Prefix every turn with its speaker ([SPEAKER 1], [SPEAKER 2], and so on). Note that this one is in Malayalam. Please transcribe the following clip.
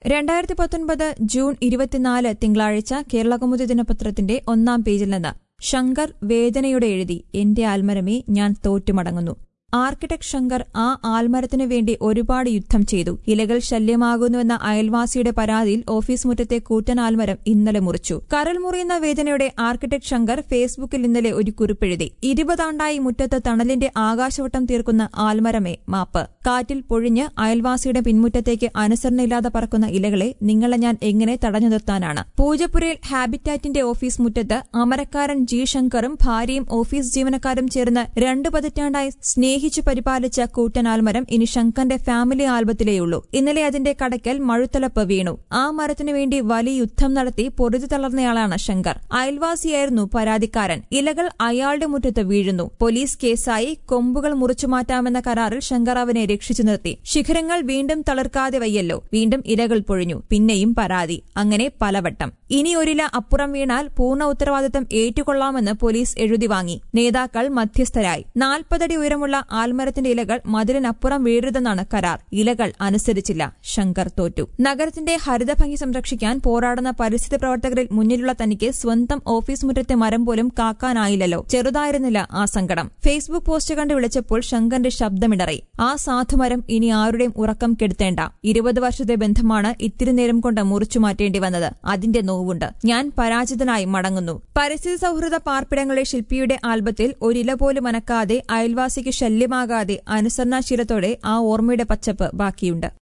[SPEAKER 1] രണ്ടായിരത്തി പത്തൊൻപത് ജൂൺ ഇരുപത്തിനാല് തിങ്കളാഴ്ച കേരളകൗമുദി ദിനപത്രത്തിന്റെ ഒന്നാം പേജിൽ നിന്ന് ശങ്കർ വേദനയോടെ എഴുതി എന്റെ ആൽമരമേ ഞാൻ തോറ്റുമടങ്ങുന്നു ആർക്കിടെക്ട് ശങ്കർ ആ ആൽമരത്തിനു വേണ്ടി ഒരുപാട് യുദ്ധം ചെയ്തു ഇലകൾ ശല്യമാകുന്നുവെന്ന അയൽവാസിയുടെ പരാതിയിൽ ഓഫീസ് മുറ്റത്തെ കൂറ്റൻ ആൽമരം ഇന്നലെ മുറിച്ചു കരൾ മുറിയുന്ന വേദനയോടെ ആർക്കിടെക്ട് ശങ്കർ ഫേസ്ബുക്കിൽ ഇന്നലെ ഒരു കുറിപ്പെഴുതി ഇരുപതാണ്ടായി മുറ്റത്ത് തണലിന്റെ ആകാശവട്ടം തീർക്കുന്ന ആൽമരമേ മാപ്പ് കാറ്റിൽ പൊഴിഞ്ഞ് അയൽവാസിയുടെ പിൻമുറ്റത്തേക്ക് അനുസരണയില്ലാതെ പറക്കുന്ന ഇലകളെ നിങ്ങളെ ഞാൻ എങ്ങനെ തടഞ്ഞു നിർത്താനാണ് പൂജപ്പുരയിൽ ഹാബിറ്റാറ്റിന്റെ ഓഫീസ് മുറ്റത്ത് അമരക്കാരൻ ജി ശങ്കറും ഭാര്യയും ഓഫീസ് ജീവനക്കാരും ചേർന്ന് രണ്ടു പതിറ്റാണ്ടായി സ്നേഹിച്ചു പരിപാലിച്ച കൂറ്റൻ ആൽമരം ഇനി ശങ്കറിന്റെ ഫാമിലി ആൽബത്തിലേയുള്ളൂ ഇന്നലെ അതിന്റെ കടയ്ക്കൽ മഴുത്തലപ്പ് വീണു ആ മരത്തിനു വേണ്ടി വലിയ യുദ്ധം നടത്തി പൊറുതി തളർന്നയാളാണ് ശങ്കർ അയൽവാസിയായിരുന്നു പരാതിക്കാരൻ ഇലകൾ അയാളുടെ മുറ്റത്ത് വീഴുന്നു പോലീസ് കേസായി കൊമ്പുകൾ മുറിച്ചുമാറ്റാമെന്ന കരാറിൽ ശങ്കർ അവനെ രക്ഷിച്ചു നിർത്തി ശിഖരങ്ങൾ വീണ്ടും തളർക്കാതെ വയ്യല്ലോ വീണ്ടും ഇലകൾ പൊഴിഞ്ഞു പിന്നെയും പരാതി അങ്ങനെ പലവട്ടം ഇനി ഒരില അപ്പുറം വീണാൽ പൂർണ്ണ ഉത്തരവാദിത്തം ഏറ്റുകൊള്ളാമെന്ന് പോലീസ് എഴുതി വാങ്ങി നേതാക്കൾ മധ്യസ്ഥരായി നാൽപ്പതടി ഉയരമുള്ള ആൽമരത്തിന്റെ ഇലകൾ മതിലിനപ്പുറം വീഴരുതെന്നാണ് കരാർ ഇലകൾ അനുസരിച്ചില്ല ശങ്കർ തോറ്റു നഗരത്തിന്റെ ഹരിതഭംഗി സംരക്ഷിക്കാൻ പോരാടുന്ന പരിസ്ഥിതി പ്രവർത്തകരിൽ മുന്നിലുള്ള തനിക്ക് സ്വന്തം ഓഫീസ് മുറ്റത്തെ മരം പോലും കാക്കാനായില്ലല്ലോ ചെറുതായിരുന്നില്ല ആ സങ്കടം ഫേസ്ബുക്ക് പോസ്റ്റ് കണ്ട് വിളിച്ചപ്പോൾ ശങ്കറിന്റെ ശബ്ദമിടറി ആ സാധുമരം ഇനി ആരുടെയും ഉറക്കം കെടുത്തേണ്ട ഇരുപത് വർഷത്തെ ബന്ധമാണ് ഇത്തിരി നേരം കൊണ്ട് മുറിച്ചു മാറ്റേണ്ടി വന്നത് അതിന്റെ നോവുണ്ട് ഞാൻ പരാജിതനായി മടങ്ങുന്നു പരിസ്ഥിതി സൌഹൃദ പാർപ്പിടങ്ങളുടെ ശില്പിയുടെ ആൽബത്തിൽ ഒരില പോലും അനക്കാതെ അയൽവാസിക്ക് ശല്യമാകാതെ അനുസരണാശീലത്തോടെ ആ ഓർമ്മയുടെ പച്ചപ്പ് ബാക്കിയുണ്ട്